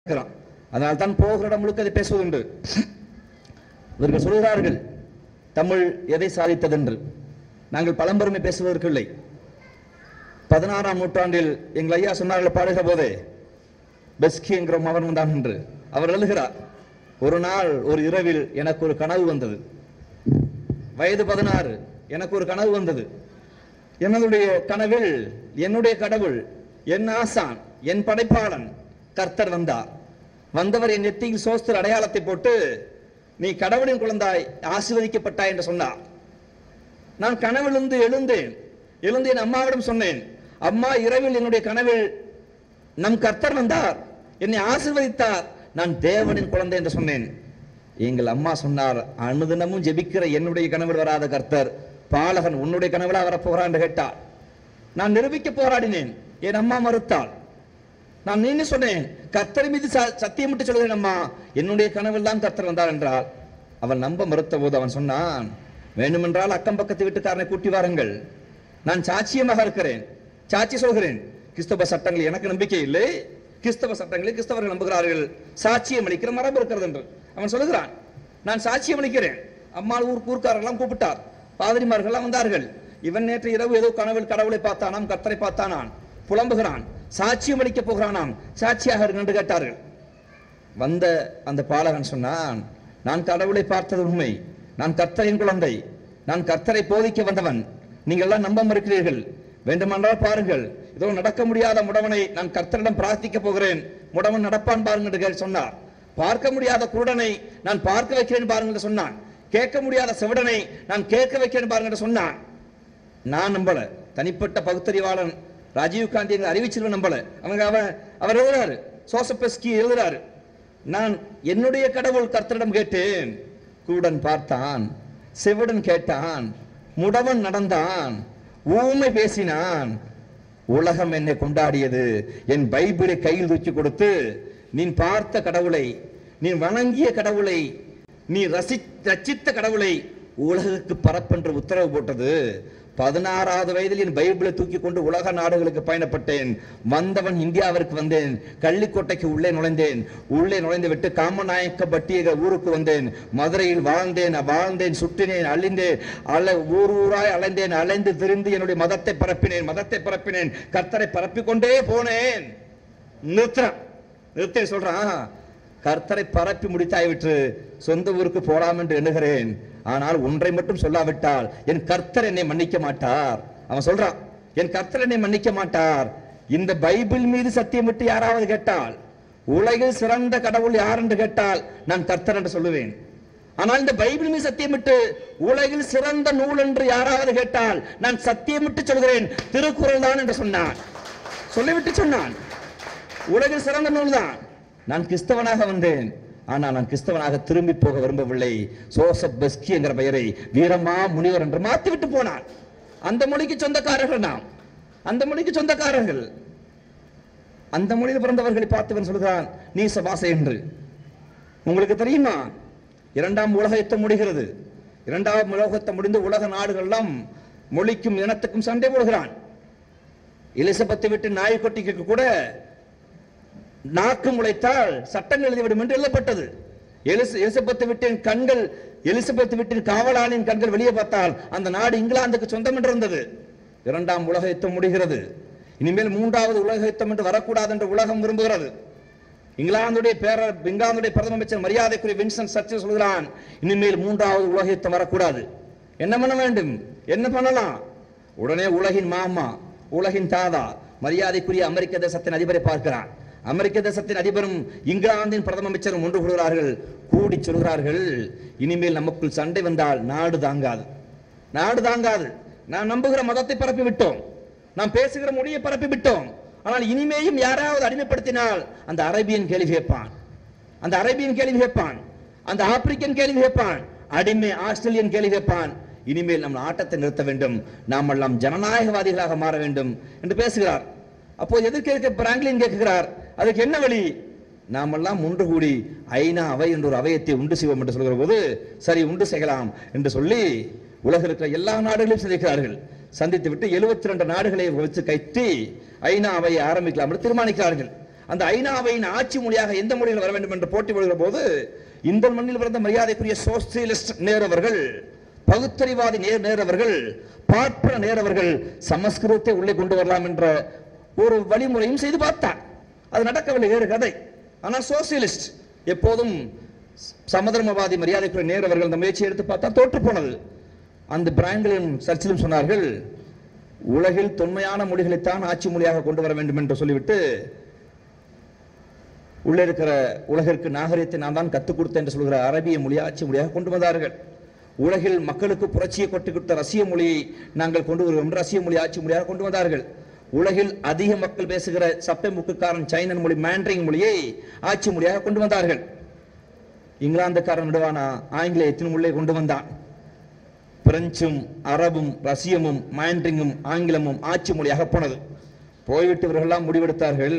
இருக்கிறான் அதனால் தான் போகிற இடம் முழுக்க அதை பேசுவதுண்டு இவர்கள் சொல்கிறார்கள் தமிழ் எதை சாதித்ததென்று நாங்கள் பழம்பெருமை பேசுவதற்கு இல்லை பதினாறாம் நூற்றாண்டில் எங்கள் ஐயா சொன்னார்கள் பாடுகிற போதே பெஸ்கி என்கிற மகன் வந்தான் என்று அவர் எழுதுகிறார் ஒரு நாள் ஒரு இரவில் எனக்கு ஒரு கனவு வந்தது வயது பதினாறு எனக்கு ஒரு கனவு வந்தது என்னுடைய கனவில் என்னுடைய கடவுள் என் ஆசான் என் படைப்பாளன் கர்த்தர் வந்தார் வந்தவர் என் நெத்தியில் சோஸ்திர அடையாளத்தை போட்டு நீ கடவுளின் குழந்தாய் ஆசீர்வதிக்கப்பட்டாய் என்று சொன்னார் நான் கனவிலிருந்து எழுந்தேன் எழுந்து என் அம்மாவிடம் சொன்னேன் அம்மா இரவில் என்னுடைய கனவில் நம் கர்த்தர் வந்தார் என்னை ஆசீர்வதித்தார் நான் தேவனின் குழந்தை என்று சொன்னேன் எங்கள் அம்மா சொன்னார் அனுதினமும் ஜெபிக்கிற என்னுடைய கனவில் வராத கர்த்தர் பாலகன் உன்னுடைய கனவிலா வரப்போகிறான் என்று கேட்டார் நான் நிரூபிக்க போராடினேன் என் அம்மா மறுத்தாள் நான் நின்று சொன்னேன் கர்த்தர் மீது ச- சத்தியமிட்டு சொல்கிறேன் அம்மா என்னுடைய கனவில் தான் கர்த்தர் வந்தார் என்றால் அவன் நம்ப மறுத்த போது அவன் சொன்னான் வேண்டுமென்றால் அக்கம் பக்கத்து வீட்டுக்காரனை கூட்டி வாருங்கள் நான் சாட்சியமாக இருக்கிறேன் சாட்சி சொல்கிறேன் கிறிஸ்தவ சட்டங்கள் எனக்கு நம்பிக்கை இல்லை கிறிஸ்தவ சட்டங்களை கிறிஸ்தவர்கள் நம்புகிறார்கள் சாட்சியம் அளிக்கிற மரபு இருக்கிறது என்று அவன் சொல்லுகிறான் நான் சாட்சியம் அளிக்கிறேன் அம்மா ஊர் ஊர்க்காரெல்லாம் கூப்பிட்டார் பாதிரிமார்கள்லாம் வந்தார்கள் இவன் நேற்று இரவு ஏதோ கனவில் கடவுளை பார்த்தானாம் கர்த்தரை பார்த்தானான் புலம்புகிறான் சாட்சியம் அளிக்கப் போகிறானாம் சாட்சியாக இருங்கள் என்று கேட்டார்கள் வந்த அந்த பாலகன் சொன்னான் நான் கடவுளை பார்த்தது உண்மை நான் கர்த்தரின் குழந்தை நான் கர்த்தரை போதிக்க வந்தவன் நீங்கள் எல்லாம் நம்ப மறுக்கிறீர்கள் வேண்டுமென்றால் பாருங்கள் இதோ நடக்க முடியாத முடவனை நான் கர்த்தரிடம் பிரார்த்திக்க போகிறேன் முடவன் நடப்பான் பாருங்கள் என்று கேள் சொன்னார் பார்க்க முடியாத குருடனை நான் பார்க்க வைக்கிறேன் பாருங்கள் என்று சொன்னான் கேட்க முடியாத செவிடனை நான் கேட்க வைக்கிறேன் பாருங்கள் என்று சொன்னான் நான் நம்பல தனிப்பட்ட பகுத்தறிவாளன் ராஜீவ் காந்தி எங்க அறிவிச்சிருவன் நம்பல அவங்க அவன் அவர் எழுதுறாரு சோசபெஸ்கி எழுதுறாரு நான் என்னுடைய கடவுள் கர்த்தரிடம் கேட்டேன் கூடன் பார்த்தான் செவிடன் கேட்டான் முடவன் நடந்தான் ஊமை பேசினான் உலகம் என்னை கொண்டாடியது என் பைபிளை கையில் தூக்கி கொடுத்து நீ பார்த்த கடவுளை நீ வணங்கிய கடவுளை நீ ரசி ரச்சித்த கடவுளை உலகுக்கு பரப்பென்று உத்தரவு போட்டது பதினாறாவது வயதில் என் பைபிளை தூக்கி கொண்டு உலக நாடுகளுக்கு பயணப்பட்டேன் வந்தவன் இந்தியாவிற்கு வந்தேன் கள்ளிக்கோட்டைக்கு உள்ளே நுழைந்தேன் உள்ளே நுழைந்து விட்டு காமநாயக்க ஊருக்கு வந்தேன் மதுரையில் வாழ்ந்தேன் வாழ்ந்தேன் சுற்றினேன் அழிந்தேன் அல ஊர் ஊராய் அலைந்தேன் அலைந்து திரிந்து என்னுடைய மதத்தை பரப்பினேன் மதத்தை பரப்பினேன் கர்த்தரை பரப்பிக் கொண்டே போனேன் நிறுத்துறான் நிறுத்தி சொல்றான் கர்த்தரை பரப்பி முடித்தாய் விட்டு சொந்த ஊருக்கு போலாம் என்று எண்ணுகிறேன் ஆனால் ஒன்றை மட்டும் சொல்லாவிட்டால் என் கர்த்தர் என்னை மன்னிக்க மாட்டார் அவன் சொல்றான் என் கர்த்தர் என்னை மன்னிக்க மாட்டார் இந்த பைபிள் மீது சத்தியமிட்டு யாராவது கேட்டால் உலகில் சிறந்த கடவுள் யார் என்று கேட்டால் நான் கர்த்தர் என்று சொல்லுவேன் ஆனால் இந்த பைபிள் மீது சத்தியமிட்டு உலகில் சிறந்த நூல் என்று யாராவது கேட்டால் நான் சத்தியமிட்டு சொல்கிறேன் திருக்குறள் தான் என்று சொன்னான் சொல்லிவிட்டு சொன்னான் உலகில் சிறந்த நூல்தான் நான் கிறிஸ்தவனாக வந்தேன் ஆனால் நான் கிறிஸ்தவனாக திரும்பி போக விரும்பவில்லை சோசப் பெஸ்கி என்கிற பெயரை வீரமா முனிவர் என்று மாற்றிவிட்டு போனான் அந்த மொழிக்கு சொந்தக்காரர்கள் நாம் அந்த மொழிக்கு சொந்தக்காரர்கள் அந்த மொழியில் பிறந்தவர்களை பார்த்தவன் சொல்கிறான் நீ சபாசை என்று உங்களுக்கு தெரியுமா இரண்டாம் உலக யுத்தம் முடிகிறது இரண்டாம் உலக யுத்தம் முடிந்து உலக நாடுகளெல்லாம் மொழிக்கும் இனத்துக்கும் சண்டை போடுகிறான் எலிசபெத்தை விட்டு நாய்க்குட்டிக்கு கூட நாக்கு முளைத்தால் சட்டங்கள் எழுதிவிடும் என்று எழுதப்பட்டது எலிச எலிசபெத்தை விட்டின் கண்கள் எலிசபெத் வீட்டின் காவலாளின் கண்கள் வெளியே பார்த்தால் அந்த நாடு இங்கிலாந்துக்கு சொந்தம் என்று இருந்தது இரண்டாம் உலக யுத்தம் முடிகிறது இனிமேல் மூன்றாவது உலக யுத்தம் என்று வரக்கூடாது என்று உலகம் விரும்புகிறது இங்கிலாந்துடைய பேரர் இங்கிலாந்துடைய பிரதம அமைச்சர் மரியாதைக்குரிய வின்சன் சர்ச்சில் சொல்கிறான் இனிமேல் மூன்றாவது உலக யுத்தம் வரக்கூடாது என்ன பண்ண வேண்டும் என்ன பண்ணலாம் உடனே உலகின் மாமா உலகின் தாதா மரியாதைக்குரிய அமெரிக்க தேசத்தின் அதிபரை பார்க்கிறான் அமெரிக்க தேசத்தின் அதிபரும் இங்கிலாந்தின் பிரதம அமைச்சரும் ஒன்று கூடுகிறார்கள் கூடி சொல்கிறார்கள் இனிமேல் நமக்குள் சண்டை வந்தால் நாடு தாங்காது நாடு தாங்காது நாம் நம்புகிற மதத்தை பரப்பி விட்டோம் நாம் பேசுகிற மொழியை பரப்பி விட்டோம் ஆனால் இனிமேயும் யாராவது அடிமைப்படுத்தினால் அந்த அரேபியன் கேள்வி கேட்பான் அந்த அரேபியன் கேள்வி கேட்பான் அந்த ஆப்பிரிக்கன் கேள்வி கேட்பான் அடிமை ஆஸ்திரேலியன் கேள்வி கேட்பான் இனிமேல் நம் ஆட்டத்தை நிறுத்த வேண்டும் நாம் எல்லாம் ஜனநாயகவாதிகளாக மாற வேண்டும் என்று பேசுகிறார் அப்போது எதிர்க்க பிராங்க்லின் கேட்கிறார் அதுக்கு என்ன வழி நாமெல்லாம் ஒன்று கூடி ஐநா அவை என்ற ஒரு அவையத்தை உண்டு செய்வோம் என்று சொல்கிற போது சரி உண்டு செய்யலாம் என்று சொல்லி உலகில் இருக்கிற எல்லா நாடுகளையும் சந்திக்கிறார்கள் சந்தித்து விட்டு 72 ரெண்டு நாடுகளை வச்சு கைத்தி ஐநா அவையை ஆரம்பிக்கலாம் என்று தீர்மானிக்கிறார்கள் அந்த ஐநாவின் ஆட்சி மொழியாக எந்த மொழியில் வர வேண்டும் என்று போட்டி போடுகிற போது இந்த மண்ணில் பிறந்த மரியாதைக்குரிய சோசியலிஸ்ட் நேரவர்கள் பகுத்தறிவாதி நேர் நேரவர்கள் பார்ப்பன நேரவர்கள் சமஸ்கிருதத்தை உள்ளே கொண்டு வரலாம் என்ற ஒரு வழிமுறையும் செய்து பார்த்தார் அது நடக்கவில்லை வேறு கதை ஆனால் சோசியலிஸ்ட் எப்போதும் சமதர்மவாதி மரியாதைக்குரிய நேர் அவர்கள் அந்த முயற்சியை எடுத்து பார்த்தா தோற்று போனது அந்த பிராங்கிலும் சர்ச்சிலும் சொன்னார்கள் உலகில் தொன்மையான மொழிகளைத்தான் ஆட்சி மொழியாக கொண்டு வர வேண்டும் என்று சொல்லிவிட்டு உள்ளே இருக்கிற உலகிற்கு நாகரிகத்தை நான் தான் கற்றுக் கொடுத்தேன் என்று சொல்கிற அரபிய மொழி ஆட்சி மொழியாக கொண்டு வந்தார்கள் உலகில் மக்களுக்கு புரட்சியை கொட்டி கொடுத்த ரஷ்ய மொழியை நாங்கள் கொண்டு வருகிறோம் என்று ரஷ்ய மொழி ஆட்சி மொழியாக கொண்டு வந்தார்கள் உலகில் அதிக மக்கள் பேசுகிற சப்பை முக்குக்காரன் சைனன் மொழி மேண்ட்ரிங் மொழியை ஆட்சி மொழியாக கொண்டு வந்தார்கள் இங்கிலாந்துக்காரன் விடுவானா ஆங்கிலேயத்தின் உள்ளே கொண்டு வந்தான் பிரெஞ்சும் அரபும் ரஷ்யமும் மாண்ட்ரிங்கும் ஆங்கிலமும் ஆட்சி மொழியாக போனது போய்விட்டு இவர்களெல்லாம் முடிவெடுத்தார்கள்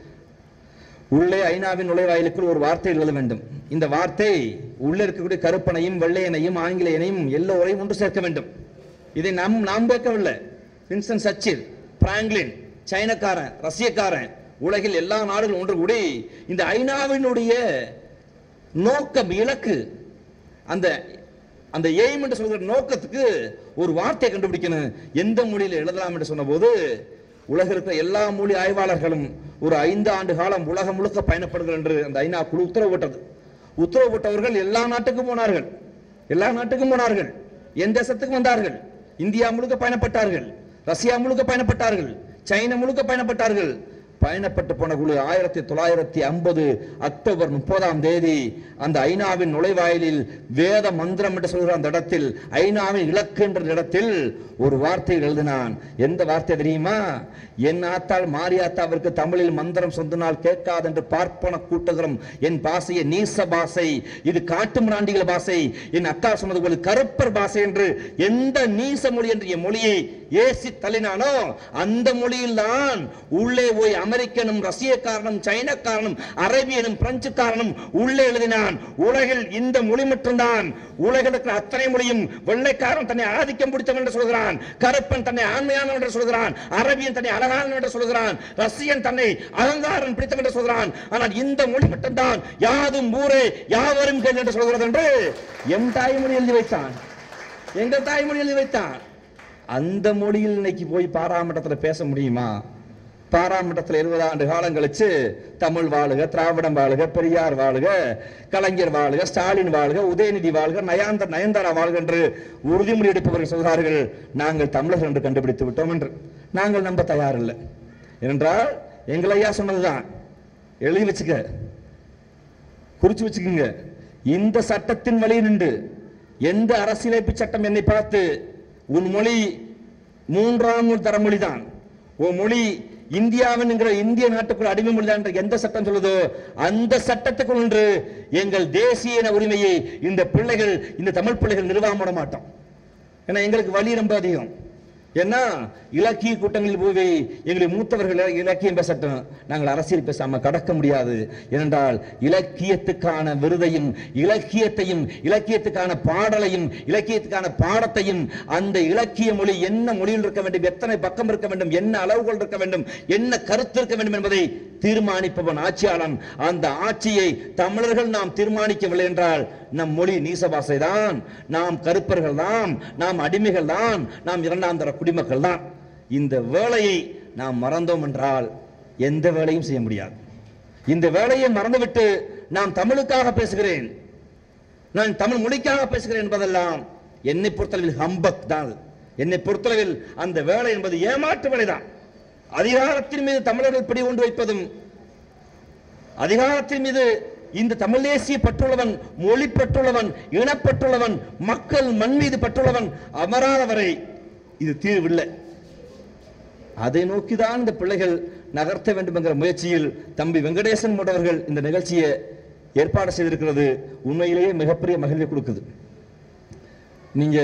உள்ளே ஐநாவின் நுழைவாயிலுக்குள் ஒரு வார்த்தை எழுத வேண்டும் இந்த வார்த்தை உள்ளே இருக்கக்கூடிய கருப்பனையும் வெள்ளையனையும் ஆங்கிலேயனையும் எல்லோரையும் ஒன்று சேர்க்க வேண்டும் இதை நாம் நாம் கேட்கவில்லை வின்சன் சச்சில் பிராங்க்லின் சைனக்காரன் ரஷ்யக்காரன் உலகில் எல்லா நாடுகளும் ஒன்று கூடி இந்த ஐநாவினுடைய நோக்கம் இலக்கு அந்த அந்த எய்ம் என்று சொல்கிற நோக்கத்துக்கு ஒரு வார்த்தையை கண்டுபிடிக்கணும் எந்த மொழியில் எழுதலாம் என்று சொன்னபோது உலகில் இருக்கிற எல்லா மொழி ஆய்வாளர்களும் ஒரு ஐந்து ஆண்டு காலம் உலகம் முழுக்க பயணப்படுங்கள் என்று அந்த ஐநா குழு உத்தரவு போட்டது உத்தரவு போட்டவர்கள் எல்லா நாட்டுக்கும் போனார்கள் எல்லா நாட்டுக்கும் போனார்கள் என் தேசத்துக்கும் வந்தார்கள் இந்தியா முழுக்க பயணப்பட்டார்கள் ரஷ்யா முழுக்க பயணப்பட்டார்கள் சைனா முழுக்க பயணப்பட்டார்கள் பயணப்பட்டு போன குழு ஆயிரத்தி தொள்ளாயிரத்தி ஐம்பது அக்டோபர் முப்பதாம் தேதி அந்த ஐநாவின் நுழைவாயிலில் வேத மந்திரம் என்று சொல்கிற அந்த இடத்தில் ஐநாவின் இலக்கு என்ற இடத்தில் ஒரு வார்த்தை எழுதினான் எந்த வார்த்தை தெரியுமா என் ஆத்தாள் மாரியாத்தாவிற்கு தமிழில் மந்திரம் சொந்தனால் கேட்காது என்று பார்ப்பன கூட்டுகிறோம் என் பாசையை நீச பாசை இது காட்டு மிராண்டிகள் பாசை என் அக்கா சொன்னது போல கருப்பர் பாசை என்று எந்த நீச மொழி என்ற என் மொழியை ஏசி தள்ளினானோ அந்த மொழியில் தான் உள்ளே போய் அமெரிக்கனும் ரஷ்யக்காரனும் சைனக்காரனும் அரேபியனும் பிரெஞ்சுக்காரனும் உள்ளே எழுதினான் உலகில் இந்த மொழி மட்டும்தான் உலகில் இருக்கிற அத்தனை மொழியும் வெள்ளைக்காரன் தன்னை ஆதிக்கம் பிடித்தவன் என்று சொல்கிறான் கருப்பன் தன்னை ஆண்மையானவன் என்று சொல்கிறான் அரபியன் தன்னை அழகானவன் என்று சொல்கிறான் ரஷ்யன் தன்னை அகங்காரன் பிடித்தவன் என்று சொல்கிறான் ஆனால் இந்த மொழி மட்டும்தான் யாதும் ஊரே யாவரும் கேள் என்று சொல்கிறது என்று என் தாய்மொழி எழுதி வைத்தான் எங்கள் தாய்மொழி எழுதி வைத்தான் அந்த மொழியில் இன்னைக்கு போய் பாராமட்டத்தில் பேச முடியுமா பாராமட்டத்தில் இருபது ஆண்டு காலம் கழிச்சு தமிழ் வாழுக திராவிடம் வாழுக பெரியார் வாழுக கலைஞர் வாழுக ஸ்டாலின் வாழுக உதயநிதி வாழ்க நயாந்த நயன்தாரா வாழ்க என்று உறுதிமொழி எடுப்பவர்கள் சொல்கிறார்கள் நாங்கள் தமிழர்கள் என்று கண்டுபிடித்து விட்டோம் என்று நாங்கள் நம்ப தயாரில்லை ஏனென்றால் எங்கள் ஐயா சொன்னதுதான் எழுதி வச்சுக்க குறிச்சு வச்சுக்கோங்க இந்த சட்டத்தின் வழி நின்று எந்த அரசியலமைப்பு சட்டம் என்னை பார்த்து உன் மொழி மூன்றாம் தர மொழிதான் உன் மொழி இந்தியாவின் என்கிற இந்திய நாட்டுக்குள் அடிமை மொழிதான் என்ற எந்த சட்டம் சொல்லுதோ அந்த சட்டத்துக்குள் நின்று எங்கள் தேசிய இன உரிமையை இந்த பிள்ளைகள் இந்த தமிழ் பிள்ளைகள் நிர்வாகம் பண்ண மாட்டோம் ஏன்னா எங்களுக்கு வலி ரொம்ப அதிகம் ஏன்னா இலக்கிய கூட்டங்களில் போய் எங்களை மூத்தவர்கள் இலக்கியம் பேசட்டும் நாங்கள் அரசியல் பேசாம கடக்க முடியாது ஏனென்றால் இலக்கியத்துக்கான விருதையும் இலக்கியத்தையும் இலக்கியத்துக்கான பாடலையும் இலக்கியத்துக்கான பாடத்தையும் அந்த இலக்கிய மொழி என்ன மொழியில் இருக்க வேண்டும் எத்தனை பக்கம் இருக்க வேண்டும் என்ன அளவுகள் இருக்க வேண்டும் என்ன கருத்து இருக்க வேண்டும் என்பதை தீர்மானிப்பவன் ஆட்சியாளன் அந்த ஆட்சியை தமிழர்கள் நாம் தீர்மானிக்கவில்லை என்றால் நம் மொழி நீசபாசை தான் நாம் கருப்பர்கள் தான் நாம் அடிமைகள் தான் நாம் இரண்டாம் தர குடிமக்கள் தான் இந்த வேலையை நாம் மறந்தோம் என்றால் எந்த வேலையும் செய்ய முடியாது இந்த வேலையை மறந்துவிட்டு நான் தமிழுக்காக பேசுகிறேன் நான் தமிழ் மொழிக்காக பேசுகிறேன் என்பதெல்லாம் என்னை பொறுத்தளவில் ஹம்பக் தான் அது. என்னை பொறுத்தளவில் அந்த வேலை என்பது ஏமாற்று வேலைதான் அதிகாரத்தின் மீது தமிழர்கள் பிடி கொண்டு வைப்பதும் அதிகாரத்தின் மீது இந்த தமிழ் தேசிய பற்றுள்ளவன் மொழி பற்றுள்ளவன் இனப்பற்றுள்ளவன் மக்கள் மண் மீது பற்றுள்ளவன் அமராத வரை இது தீர்வில்லை அதை நோக்கிதான் இந்த பிள்ளைகள் நகர்த்த வேண்டும் என்கிற முயற்சியில் தம்பி வெங்கடேசன் போன்றவர்கள் இந்த நிகழ்ச்சியை ஏற்பாடு செய்திருக்கிறது உண்மையிலேயே மிகப்பெரிய மகிழ்வை கொடுக்குது நீங்க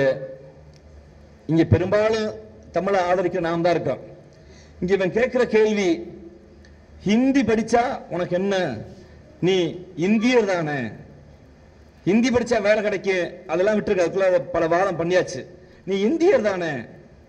இங்க பெரும்பாலும் தமிழை ஆதரிக்க நாம் தான் இருக்கோம் இங்க இவன் கேட்கிற கேள்வி ஹிந்தி படிச்சா உனக்கு என்ன நீ இந்தியர் தானே ஹிந்தி படிச்சா வேலை கிடைக்கும் அதெல்லாம் விட்டுருக்க அதுக்குள்ள பல வாதம் பண்ணியாச்சு நீ இந்தியர் தானே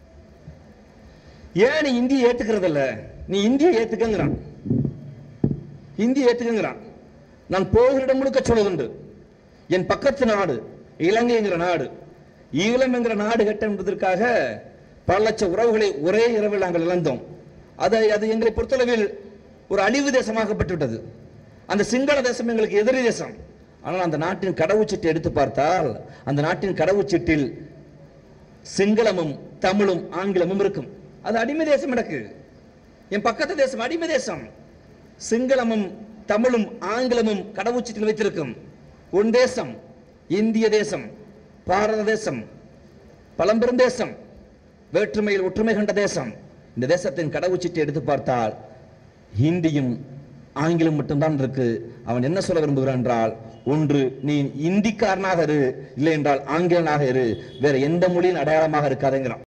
ஏன் நீ இந்தியை ஏத்துக்கிறது இல்ல நீ இந்தியை ஏத்துக்கங்கிறான் இந்தியை ஏற்றுக்குங்கிறான் நான் போகிற இடம் முழுக்க சொல்வதுண்டு என் பக்கத்து நாடு இலங்கைங்கிற நாடு ஈழம் என்கிற நாடு கட்ட என்பதற்காக பல லட்சம் உறவுகளை ஒரே இரவில் நாங்கள் இழந்தோம் அது அது எங்களை பொறுத்தளவில் ஒரு அழிவு தேசமாகப்பட்டு விட்டது அந்த சிங்கள தேசம் எங்களுக்கு எதிரி தேசம் ஆனால் அந்த நாட்டின் கடவுச்சீட்டை எடுத்து பார்த்தால் அந்த நாட்டின் கடவுச்சீட்டில் சிங்களமும் தமிழும் ஆங்கிலமும் இருக்கும் அது அடிமை தேசம் எனக்கு என் பக்கத்து தேசம் அடிமை தேசம் சிங்களமும் தமிழும் ஆங்கிலமும் கடவுச்சீட்டில் வைத்திருக்கும் உன் தேசம் இந்திய தேசம் பாரத தேசம் பழம்பெரும் தேசம் வேற்றுமையில் ஒற்றுமை கண்ட தேசம் இந்த தேசத்தின் கடவுச்சீட்டை எடுத்து பார்த்தால் ஹிந்தியும் ஆங்கிலம் மட்டும்தான் இருக்கு அவன் என்ன சொல்ல விரும்புகிறான் என்றால் ஒன்று நீ இந்திக்காரனாக இரு இல்லை என்றால் ஆங்கிலனாக இரு வேற எந்த மொழியின் அடையாளமாக இருக்காதுங்கிறான்